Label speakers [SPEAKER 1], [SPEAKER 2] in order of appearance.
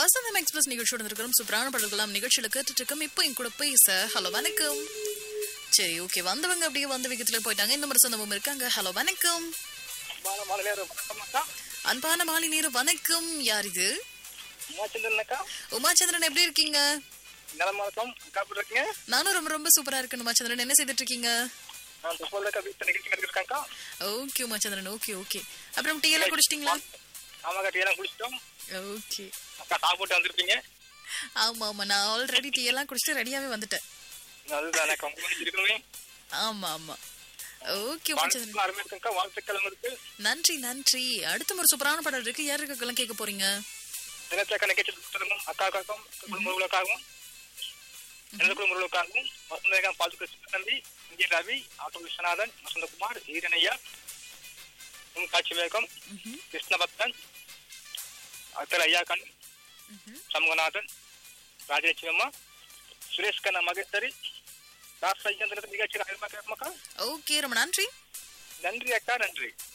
[SPEAKER 1] வசந்தம் express நிகழ்ச்சியோட இருக்கிறோம் சூப்பரான பாடல்களாம் நிகழ்ச்சியில கேட்டுட்டு இருக்கோம் இப்போ என் கூட பேச ஹலோ வணக்கம் சரி ஓகே வந்தவங்க அப்படியே வந்த விகத்துல போயிட்டாங்க இந்த மாதிரி சொந்தமும் இருக்காங்க ஹலோ வணக்கம்
[SPEAKER 2] மாலை மாலை நேரம் வணக்கம் அக்கா
[SPEAKER 1] அன்பான மாலை நேரம் வணக்கம் யார் இது
[SPEAKER 2] உமாச்சந்திரன் அக்கா
[SPEAKER 1] உமாச்சந்திரன் எப்படி இருக்கீங்க
[SPEAKER 2] நலம் வணக்கம் அக்கா எப்படி இருக்கீங்க
[SPEAKER 1] நானும் ரொம்ப ரொம்ப சூப்பரா இருக்கேன் உமாச்சந்திரன் என்ன செய்துட்டு இருக்கீங்க
[SPEAKER 2] நான் துப்பல் அக்கா வீட்டு நிகழ்ச்சி எடுத்துருக்கேன் அக்கா
[SPEAKER 1] ஓகே உமாச்சந்திரன் ஓகே ஓகே அப்புறம் டீ எல்லாம் குடிச்சிட்டீங்களா
[SPEAKER 2] ஆமாக்கா டீ எல்லாம் குடிச்சிட்டோம்
[SPEAKER 1] ஓகே
[SPEAKER 2] அக்கா சாப்பிட்டு வந்திருப்பீங்க
[SPEAKER 1] ஆமா ஆமா நான் ஆல்ரெடி டீ எல்லாம் குடிச்சிட்டு ரெடியாவே வந்துட்டேன்
[SPEAKER 2] அதுதான் அக்கா உங்களுக்கு இருக்கணுமே
[SPEAKER 1] ஆமா ஆமா ஓகே உமாச்சந்திரன்
[SPEAKER 2] வாழ்த்துக்கள் அருமை இருக்குங்கக்கா வாழ்த்துக்கள் உங்களுக்கு
[SPEAKER 1] நன்றி நன்றி அடுத்த ஒரு சூப்பரான பாடல் இருக்கு யார் இருக்கலாம் கேட்க போறீங்க
[SPEAKER 2] தினத்தை அக்கா நிகழ்ச்சி தொடங்கும் அக்காவுக்காகவும் குடும்பங்களுக்காகவும் எனது குடும்பங்களுக்காகவும் வசந்தேகம் பாதுகாப்பு சிவநந்தி இந்திய ரவி ஆட்டோ விஸ்வநாதன் வசந்தகுமார் ஈரனையா உம் காட்சி வேகம்
[SPEAKER 1] ம்ஹும்,
[SPEAKER 2] கிருஷ்ணபக்தன் அத்தர் ஐயாக்கண் சண்முகநாதன் ராஜலட்சுமி அம்மா சுரேஷ் கண்ணா மகேஸ்வரி ராஸ் ஐயந்திரத்து நிகழ்ச்சியில் அருமையாக
[SPEAKER 1] ஓகே ரொம்ப நன்றி
[SPEAKER 2] நன்றி அக்கா நன்றி